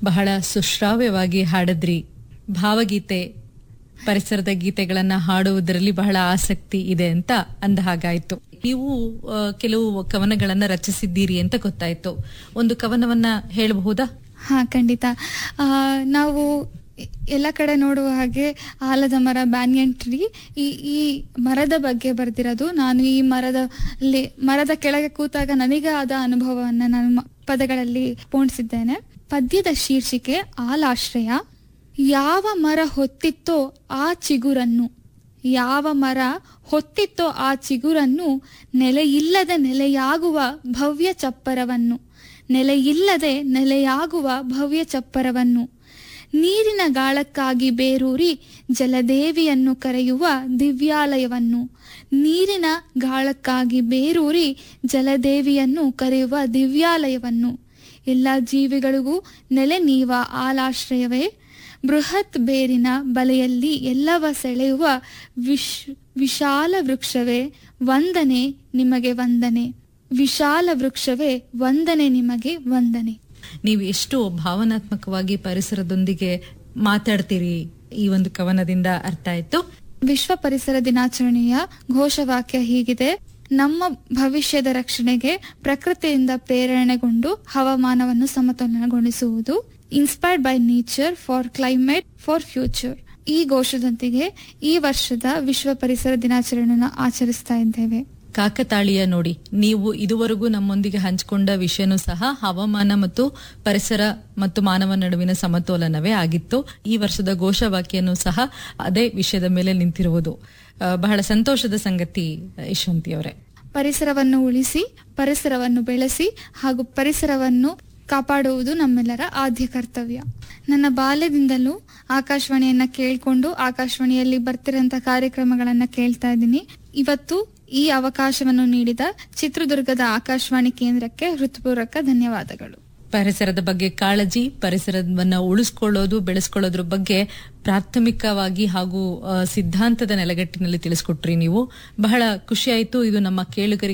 ಬಹಳ ಸುಶ್ರಾವ್ಯವಾಗಿ ಹಾಡಿದ್ರಿ ಭಾವಗೀತೆ ಪರಿಸರದ ಗೀತೆಗಳನ್ನ ಹಾಡುವುದರಲ್ಲಿ ಬಹಳ ಆಸಕ್ತಿ ಇದೆ ಅಂತ ಅಂದ ಹಾಗಾಯ್ತು ನೀವು ಆ, ಕೆಲವು ಕವನಗಳನ್ನ ರಚಿಸಿದ್ದೀರಿ ಅಂತ ಗೊತ್ತಾಯ್ತು ಒಂದು ಕವನವನ್ನ ಹೇಳಬಹುದಾ ಹಾ ಖಂಡಿತ ಆ, ನಾವು ಎಲ್ಲ ಕಡೆ ನೋಡುವ ಹಾಗೆ ಆಲದ ಮರ ಬ್ಯಾನಿಯನ್ ಟ್ರೀ ಈ ಈ ಮರದ ಬಗ್ಗೆ ಬರ್ದಿರೋದು ನಾನು ಈ ಮರದಲ್ಲಿ ಮರದ ಕೆಳಗೆ ಕೂತಾಗ ನನಗೆ ಆದ ಅನುಭವವನ್ನು ನಾನು ಮ- ಪದಗಳಲ್ಲಿ ಪೋಣಿಸಿದ್ದೇನೆ ಪದ್ಯದ ಶೀರ್ಷಿಕೆ ಆಲಾಶ್ರಯ ಯಾವ ಮರ ಹೊತ್ತಿತ್ತೋ ಆ ಚಿಗುರನ್ನು ಯಾವ ಮರ ಹೊತ್ತಿತ್ತೋ ಆ ಚಿಗುರನ್ನು ನೆಲೆಯಿಲ್ಲದೆ ನೆಲೆಯಾಗುವ ಭವ್ಯ ಚಪ್ಪರವನ್ನು ನೆಲೆಯಿಲ್ಲದೆ ನೆಲೆಯಾಗುವ ಭವ್ಯ ಚಪ್ಪರವನ್ನು ನೀರಿನ ಗಾಳಕ್ಕಾಗಿ ಬೇರೂರಿ ಜಲದೇವಿಯನ್ನು ಕರೆಯುವ ದಿವ್ಯಾಲಯವನ್ನು ನೀರಿನ ಗಾಳಕ್ಕಾಗಿ ಬೇರೂರಿ ಜಲದೇವಿಯನ್ನು ಕರೆಯುವ ದಿವ್ಯಾಲಯವನ್ನು ಎಲ್ಲ ಜೀವಿಗಳಿಗೂ ನೆಲೆ ನೀವ ಆಲಾಶ್ರಯವೇ ಬೃಹತ್ ಬೇರಿನ ಬಲೆಯಲ್ಲಿ ಎಲ್ಲವ ಸೆಳೆಯುವ ವಿಶ್ ವಿಶಾಲ ವೃಕ್ಷವೇ ವಂದನೆ ನಿಮಗೆ ವಂದನೆ ವಿಶಾಲ ವೃಕ್ಷವೇ ವಂದನೆ ನಿಮಗೆ ವಂದನೆ ನೀವು ಎಷ್ಟು ಭಾವನಾತ್ಮಕವಾಗಿ ಪರಿಸರದೊಂದಿಗೆ ಮಾತಾಡ್ತೀರಿ ಈ ಒಂದು ಕವನದಿಂದ ಅರ್ಥ ಆಯ್ತು ವಿಶ್ವ ಪರಿಸರ ದಿನಾಚರಣೆಯ ಘೋಷವಾಕ್ಯ ಹೀಗಿದೆ ನಮ್ಮ ಭವಿಷ್ಯದ ರಕ್ಷಣೆಗೆ ಪ್ರಕೃತಿಯಿಂದ ಪ್ರೇರಣೆಗೊಂಡು ಹವಾಮಾನವನ್ನು ಸಮತೋಲನಗೊಳಿಸುವುದು inspired by nature for climate for future ಈ ಘೋಷದೊಂದಿಗೆ ಈ ವರ್ಷದ ವಿಶ್ವ ಪರಿಸರ ದಿನಾಚರಣೆಯನ್ನು ಆಚರಿಸ್ತಾ ಇದ್ದೇವೆ ಕಾಕತಾಳೀಯ ನೋಡಿ ನೀವು ಇದುವರೆಗೂ ನಮ್ಮೊಂದಿಗೆ ಹಂಚಿಕೊಂಡ ವಿಷಯನೂ ಸಹ ಹವಾಮಾನ ಮತ್ತು ಪರಿಸರ ಮತ್ತು ಮಾನವ ನಡುವಿನ ಸಮತೋಲನವೇ ಆಗಿತ್ತು ಈ ವರ್ಷದ ಘೋಷವಾಕ್ಯನೂ ಸಹ ಅದೇ ವಿಷಯದ ಮೇಲೆ ನಿಂತಿರುವುದು ಆ, ಬಹಳ ಸಂತೋಷದ ಸಂಗತಿ ಯಶವಂತಿ ಅವರೇ ಪರಿಸರವನ್ನು ಉಳಿಸಿ ಪರಿಸರವನ್ನು ಬೆಳೆಸಿ ಹಾಗೂ ಪರಿಸರವನ್ನು ಕಾಪಾಡುವುದು ನಮ್ಮೆಲ್ಲರ ಆದ್ಯ ಕರ್ತವ್ಯ ನನ್ನ ಬಾಲ್ಯದಿಂದಲೂ ಆಕಾಶವಾಣಿಯನ್ನ ಕೇಳಿಕೊಂಡು ಆಕಾಶವಾಣಿಯಲ್ಲಿ ಬರ್ತಿರೋಂಥ ಕಾರ್ಯಕ್ರಮಗಳನ್ನ ಕೇಳ್ತಾ ಇದ್ದೀನಿ ಇವತ್ತು ಈ ಅವಕಾಶವನ್ನು ನೀಡಿದ ಚಿತ್ರದುರ್ಗದ ಆಕಾಶವಾಣಿ ಕೇಂದ್ರಕ್ಕೆ ಹೃತ್ಪೂರ್ವಕ ಧನ್ಯವಾದಗಳು ಪರಿಸರದ ಬಗ್ಗೆ ಕಾಳಜಿ ಪರಿಸರವನ್ನ ಉಳಿಸ್ಕೊಳ್ಳೋದು ಬೆಳೆಸ್ಕೊಳ್ಳೋದ್ರ ಬಗ್ಗೆ ಪ್ರಾಥಮಿಕವಾಗಿ ಹಾಗೂ ಆ, ಸಿದ್ಧಾಂತದ ನೆಲೆಗಟ್ಟಿನಲ್ಲಿ ತಿಳಿಸ್ಕೊಟ್ರಿ ನೀವು ಬಹಳ ಖುಷಿ ಆಯ್ತು ಇದು ನಮ್ಮ ಕೇಳುಗರಿಗೆ